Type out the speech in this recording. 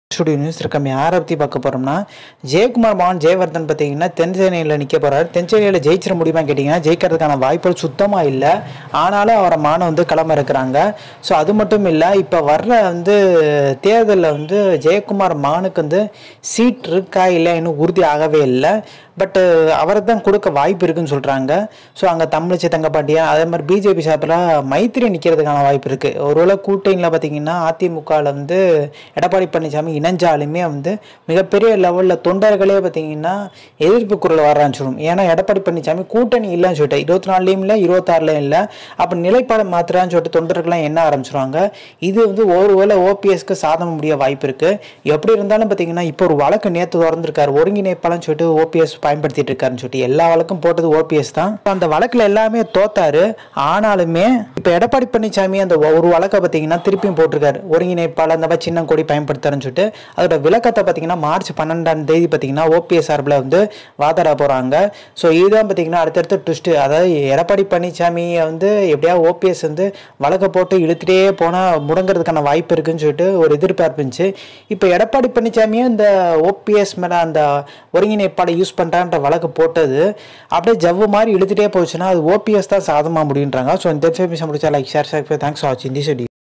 studio news இருக்கம் யாரை பற்றி பார்க்க போகிறோம்னா ஜெயக்குமார் மகன் ஜெயவர்தன் பார்த்தீங்கன்னா தென் சென்னையில் நிற்க போகிறாரு தென் சென்னையில் ஜெயிச்சிட முடியுமா கேட்டிங்கன்னா ஜெயிக்கிறதுக்கான வாய்ப்புகள் சுத்தமாக இல்லை ஆனாலும் அவரை மகனை வந்து களம் இருக்கிறாங்க ஸோ அது மட்டும் இல்லை இப்போ வர்ற வந்து தேர்தலில் வந்து ஜெயக்குமார் மகனுக்கு வந்து சீட் இருக்கா இல்லை இன்னும் உறுதி ஆகவே இல்லை பட்டு அவரை தான் கொடுக்க வாய்ப்பு இருக்குன்னு சொல்கிறாங்க ஸோ அங்கே தமிழிச்சை தங்கப்பாண்டியன் அதே மாதிரி பிஜேபி சார்பில் மைத்திரி நிற்கிறதுக்கான வாய்ப்பு இருக்குது ஒருவேளை கூட்டணியில் பார்த்தீங்கன்னா அதிமுகவில் வந்து எடப்பாடி பழனிசாமி இணைஞ்சாலுமே வந்து மிகப்பெரிய லெவலில் தொண்டர்களே பார்த்தீங்கன்னா எதிர்ப்பு குரல் வர ஆரம்பிச்சிடும் ஏன்னா எடப்பாடி பழனிசாமி கூட்டணி இல்லைன்னு சொல்லிட்டு இருபத்தி நாலுலேயும் இல்லை இருபத்தாறுலையும் இல்லை அப்போ நிலைப்பாடு மாத்திரான்னு சொல்லிட்டு தொண்டர்கள்லாம் என்ன ஆரம்பிச்சிருவாங்க இது வந்து ஒருவேளை ஓபிஎஸ்க்கு சாதம் முடிய வாய்ப்பு இருக்குது எப்படி இருந்தாலும் பார்த்தீங்கன்னா இப்போ ஒரு வழக்கு நேற்று திறந்திருக்காரு ஒருங்கிணைப்பாளன்னு சொல்லிட்டு ஓபிஎஸ் பயன்படுத்திட்டு இருக்காருன்னு சொல்லிட்டு எல்லா வழக்கும் போட்டது ஓபிஎஸ் தான் அந்த வழக்கில் எல்லாமே தோத்தாரு ஆனாலுமே இப்போ எடப்பாடி பழனிசாமி அந்த ஒரு வழக்கை பார்த்தீங்கன்னா திருப்பியும் போட்டிருக்காரு ஒருங்கிணைப்பாளர் அந்த மாதிரி சின்னம் கொடி பயன்படுத்தாருன்னு சொல்லிட்டு அதோட விளக்கத்தை பார்த்தீங்கன்னா மார்ச் பன்னெண்டாம் தேதி பார்த்தீங்கன்னா ஓபிஎஸ் சார்பில் வந்து வாதாட போகிறாங்க ஸோ இதுதான் பார்த்தீங்கன்னா அடுத்தடுத்த ட்விஸ்ட்டு அதாவது எடப்பாடி பழனிசாமியை வந்து எப்படியா ஓபிஎஸ் வந்து வழக்கை போட்டு இழுத்துட்டே போனால் முடங்கிறதுக்கான வாய்ப்பு இருக்குன்னு சொல்லிட்டு ஒரு எதிர்பார்ப்பு இருந்துச்சு இப்போ எடப்பாடி பழனிசாமியும் இந்த ஓபிஎஸ் மேலே அந்த ஒருங்கிணைப்பாளை யூஸ் பண்ணுறான்ற வழக்கு போட்டது அப்படியே ஜவ்வு மாதிரி இழுத்துட்டே போச்சுன்னா அது ஓபிஎஸ் தான் சாதமாக முடியுன்றாங்க ஸோ இந்த இன்ஃபர்மேஷன் முடிச்சா like share share thanks for வாட்சிங் திஸ்